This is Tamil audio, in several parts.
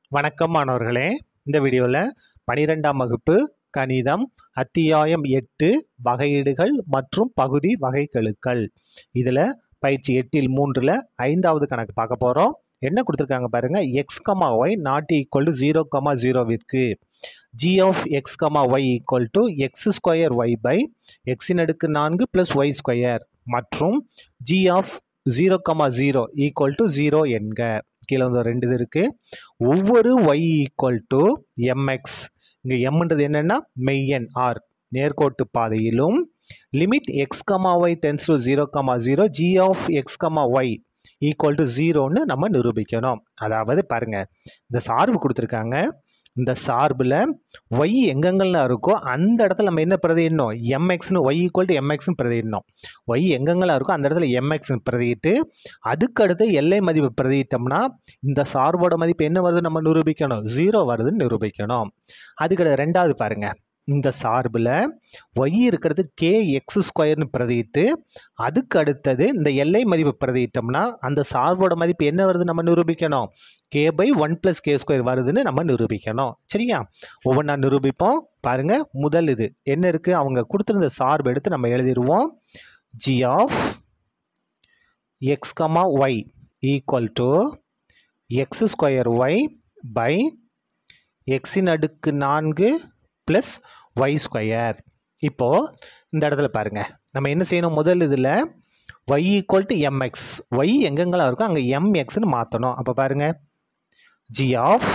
வணக்கம் மாணவர்களே இந்த வீடியோவில் பனிரெண்டாம் வகுப்பு கணிதம் அத்தியாயம் எட்டு வகையீடுகள் மற்றும் பகுதி வகைக்கெழுக்கள் இதில் பயிற்சி எட்டில் மூன்றில் ஐந்தாவது கணக்கு பார்க்க போகிறோம் என்ன கொடுத்துருக்காங்க பாருங்க x comma y not equal to zero comma ஜீரோவிற்கு g of x comma y equal to x square y by எக்ஸின் அடுக்கு நான்கு ப்ளஸ் ஒய் ஸ்கொயர் மற்றும் g of zero comma zero equal to zero என்க கீழே வந்து ஒரு ரெண்டு இது இருக்குது ஒவ்வொரு ஒய் ஈக்குவல் டு எம்எக்ஸ் இங்கே எம்ன்றது என்னென்னா மெய்யன் ஆர் நேர்கோட்டு பாதையிலும் limit x comma y tends to zero comma zero g of x comma y equal to ஜீரோன்னு நம்ம நிரூபிக்கணும் அதாவது பாருங்கள் இந்த சார்பு கொடுத்துருக்காங்க இந்த சார்பில் ஒய் எங்கெங்கெல்லாம் இருக்கோ அந்த இடத்துல நம்ம என்ன பிரதியிடணும் எம்எக்ஸ்னு ஒய் ஈக்குவல் டு எம்எக்ஸ்னு பிரதியிடணும் ஒய் எங்கெங்கெல்லாம் இருக்கோ அந்த இடத்துல எம்எக்ஸ்னு பிரதியிட்டு அதுக்கு அடுத்து எல்லை மதிப்பு பிரதியிட்டோம்னா இந்த சார்போட மதிப்பு என்ன வருது நம்ம நிரூபிக்கணும் ஜீரோ வருதுன்னு நிரூபிக்கணும் அதுக்கு ரெண்டாவது பாருங்க இந்த சார்பில் ஒய் இருக்கிறது கே எக்ஸ் ஸ்கொயர்னு பிரதியிட்டு அதுக்கு அடுத்தது இந்த எல்லை மதிப்பு பிரதியிட்டோம்னா அந்த சார்போட மதிப்பு என்ன வருது நம்ம நிரூபிக்கணும் k by one plus k square வருதுன்னு நம்ம நிரூபிக்கணும் சரியா ஒவ்வொன்றா நிரூபிப்போம் பாருங்க முதல் இது என்ன இருக்குது அவங்க கொடுத்துருந்த சார்பு எடுத்து நம்ம எழுதிடுவோம் g of x comma y equal to x square y by எக்ஸின் அடுக்கு நான்கு ப்ளஸ் ஒய் ஸ்கொயர் இப்போது இந்த இடத்துல பாருங்கள் நம்ம என்ன செய்யணும் முதல் இதில் y equal to mx y எங்கெங்கெல்லாம் இருக்கோ அங்கே எம்எக்ஸ்னு மாற்றணும் அப்போ பாருங்கள் g of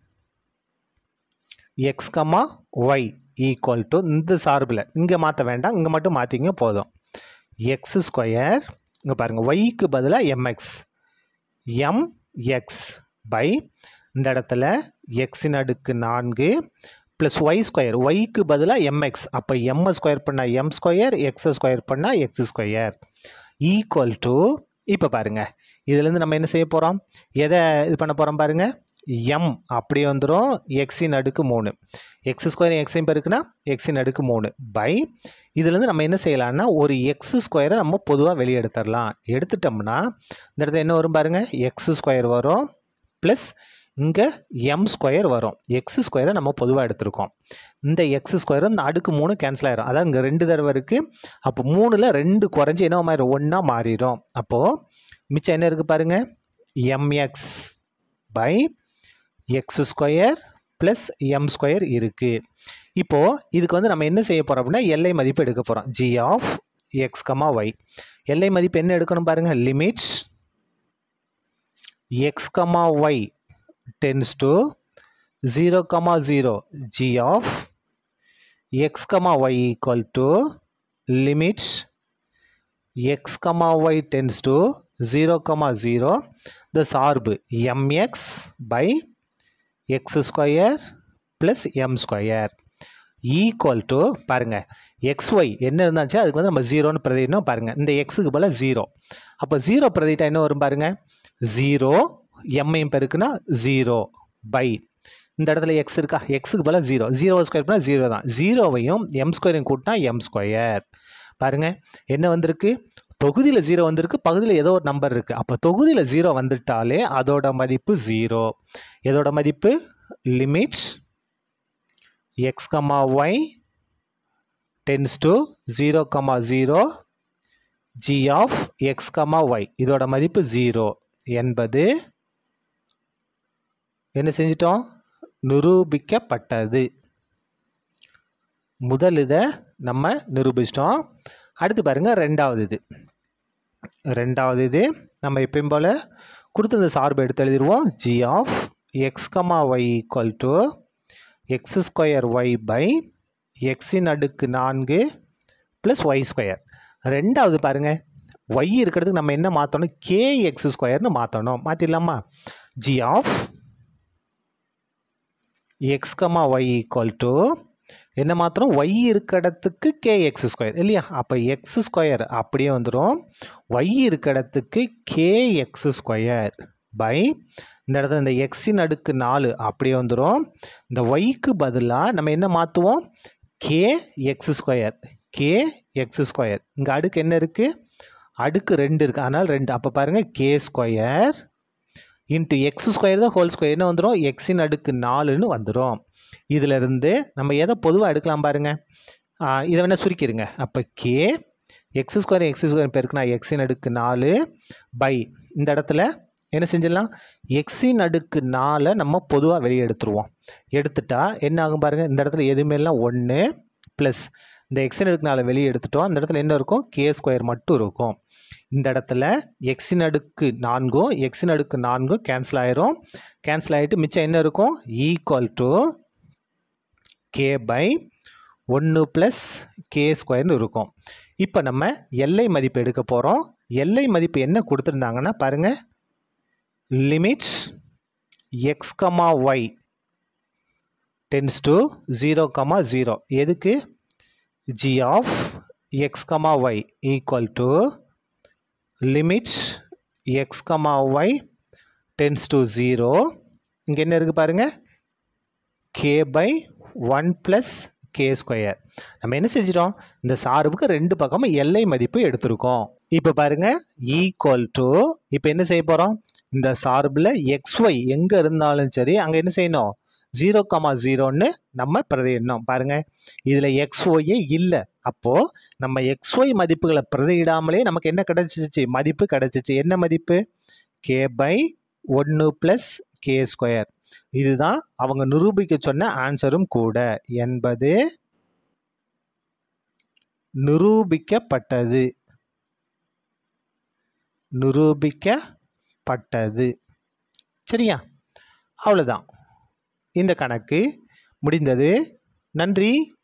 x comma y equal to இந்த சார்பில் இங்கே மாற்ற வேண்டாம் இங்கே மட்டும் மாற்றிங்க போதும் எக்ஸ் ஸ்கொயர் இங்கே பாருங்கள் ஒய்க்கு பதிலாக எம்எக்ஸ் எம்எக்ஸ் பை இந்த இடத்துல எக்ஸின் அடுக்கு நான்கு ப்ளஸ் ஒய் ஸ்கொயர் ஒய்க்கு பதிலாக எம்எக்ஸ் அப்போ எம்ஐ ஸ்கொயர் பண்ணால் எம் ஸ்கொயர் எக்ஸ் ஸ்கொயர் பண்ணால் எக்ஸ் ஸ்கொயர் ஈக்குவல் டு இப்போ பாருங்கள் இதுலேருந்து நம்ம என்ன செய்ய போகிறோம் எதை இது பண்ண போகிறோம் பாருங்கள் எம் அப்படியே வந்துடும் எக்ஸின் அடுக்கு மூணு எக்ஸ் ஸ்கொயர் எக்ஸையும் பெருக்குன்னா எக்ஸின் அடுக்கு மூணு பை இதுலேருந்து நம்ம என்ன செய்யலாம்னா ஒரு எக்ஸ் ஸ்கொயரை நம்ம பொதுவாக வெளியே எடுத்துடலாம் எடுத்துட்டோம்னா இந்த இடத்துல என்ன வரும் பாருங்கள் எக்ஸ் ஸ்கொயர் வரும் ப்ளஸ் இங்கே எம் ஸ்கொயர் வரும் எக்ஸ் ஸ்கொயரை நம்ம பொதுவாக எடுத்திருக்கோம் இந்த எக்ஸ் ஸ்கொயர் இந்த அடுக்கு மூணு கேன்சல் ஆயிரும் அதான் இங்கே ரெண்டு தடவை இருக்குது அப்போ மூணில் ரெண்டு குறைஞ்சி என்ன மாறிடும் ஒன்றா மாறிடும் அப்போது மிச்சம் என்ன இருக்குது பாருங்கள் mx by x square plus m square இருக்குது இப்போது இதுக்கு வந்து நம்ம என்ன செய்ய போகிறோம் அப்படின்னா எல்லை மதிப்பு எடுக்க போகிறோம் g of x comma y எல்லை மதிப்பு என்ன எடுக்கணும் பாருங்கள் limits x comma y tends to 0 comma 0 g of x comma y equal to limits x comma y tends to 0 comma 0 the சார்பு mx by x square plus m square equal to பாருங்கள் xy என்ன இருந்தாச்சு அதுக்கு வந்து நம்ம ஜீரோன்னு பிரதிடணும் பாருங்கள் இந்த எக்ஸுக்கு போல் ஜீரோ அப்போ ஜீரோ பிரதிட்டா என்ன வரும் பாருங்கள் ஜீரோ எம்ஐயும் பெருக்குன்னா ஜீரோ பை இந்த இடத்துல எக்ஸ் இருக்கா எக்ஸுக்கு பதிலாக ஜீரோ ஜீரோ ஸ்கொயர் பண்ணால் ஜீரோ தான் ஜீரோவையும் எம் ஸ்கொயரையும் கூட்டினா எம் ஸ்கொயர் பாருங்கள் என்ன வந்திருக்கு தொகுதியில் ஜீரோ வந்திருக்கு பகுதியில் ஏதோ ஒரு நம்பர் இருக்குது அப்போ தொகுதியில் ஜீரோ வந்துட்டாலே அதோட மதிப்பு ஜீரோ எதோட மதிப்பு limits x comma y tends to zero comma zero g of x comma y இதோட மதிப்பு ஜீரோ என்பது என்ன செஞ்சிட்டோம் நிரூபிக்கப்பட்டது முதல் இதை நம்ம நிரூபிச்சிட்டோம் அடுத்து பாருங்கள் ரெண்டாவது இது ரெண்டாவது இது நம்ம எப்பயும் போல் கொடுத்த சார்பு எடுத்து எழுதிடுவோம் g of x comma y equal to x square y by எக்ஸின் அடுக்கு நான்கு ப்ளஸ் ஒய் ஸ்கொயர் ரெண்டாவது பாருங்கள் ஒய் இருக்கிறதுக்கு நம்ம என்ன மாற்றணும் கே எக்ஸ் ஸ்கொயர்னு மாற்றணும் மாற்றிடலாமா g of x comma y equal to என்ன மாத்திரம் ஒய் இருக்க இடத்துக்கு கே எக்ஸ் ஸ்கொயர் இல்லையா அப்போ எக்ஸ் ஸ்கொயர் அப்படியே வந்துடும் ஒய் இருக்க இடத்துக்கு கே எக்ஸ் ஸ்கொயர் பை இந்த இடத்துல இந்த எக்ஸின் அடுக்கு நாலு அப்படியே வந்துடும் இந்த ஒய்க்கு பதிலாக நம்ம என்ன மாற்றுவோம் k x square k x square இங்கே அடுக்கு என்ன இருக்குது அடுக்கு ரெண்டு இருக்குது அதனால் ரெண்டு அப்போ பாருங்கள் k square into x square தான் ஹோல் ஸ்கொயர் என்ன வந்துடும் எக்ஸின் அடுக்கு நாலுன்னு வந்துடும் இதிலிருந்து நம்ம எதை பொதுவாக எடுக்கலாம் பாருங்க ஆ, இதை வேணால் சுருக்கிடுங்க அப்போ k x square x square பெருக்குனா எக்ஸின் அடுக்கு நாலு பை இந்த இடத்துல என்ன செஞ்சிடலாம் எக்ஸின் அடுக்கு நாலை நம்ம பொதுவாக வெளியே எடுத்துருவோம் எடுத்துட்டா என்ன ஆகும் பாருங்கள் இந்த இடத்துல எதுவுமே எல்லாம் ஒன்று ப்ளஸ் இந்த எக்ஸின் அடுக்கு நாலை வெளியே எடுத்துட்டோம் அந்த இடத்துல என்ன இருக்கும் கே ஸ்கொயர் மட்டும் இருக்கும் இந்த இடத்துல எக்ஸின் அடுக்கு நான்கும் எக்ஸின் அடுக்கு நான்கும் கேன்சல் ஆயிரும் கேன்சல் ஆகிட்டு மிச்சம் என்ன இருக்கும் ஈக்குவல் டு கே பை ஒன்று ப்ளஸ் கே ஸ்கொயர்னு இருக்கும் இப்போ நம்ம எல்லை மதிப்பு எடுக்க போகிறோம் எல்லை மதிப்பு என்ன கொடுத்துருந்தாங்கன்னா பாருங்கள் limits x comma y tends to zero comma zero எதுக்கு g of x comma y equal to limits x comma y tends to zero இங்கே என்ன இருக்குது பாருங்கள் k by one plus k square நம்ம என்ன செஞ்சிட்டோம் இந்த சார்புக்கு ரெண்டு பக்கமும் எல்லை மதிப்பு எடுத்திருக்கோம் இப்போ பாருங்க ஈக்குவல் டு இப்போ என்ன செய்ய போகிறோம் இந்த சார்பில் எக்ஸ் ஒய் எங்கே இருந்தாலும் சரி அங்கே என்ன செய்யணும் ஜீரோ கமா ஜீரோன்னு நம்ம பிரதியிடணும் பாருங்க இதில் எக்ஸ் ஒய்யே இல்லை அப்போது நம்ம எக்ஸ் ஒய் மதிப்புகளை பிரதியிடாமலே நமக்கு என்ன கிடைச்சிச்சு மதிப்பு கிடைச்சிச்சு என்ன மதிப்பு கே பை ஒன்று ப்ளஸ் கே ஸ்கொயர் இதுதான் அவங்க நிரூபிக்க சொன்ன ஆன்சரும் கூட என்பது நிரூபிக்கப்பட்டது நிரூபிக்கப்பட்டது சரியா அவ்வளோதான் இந்த கணக்கு முடிந்தது நன்றி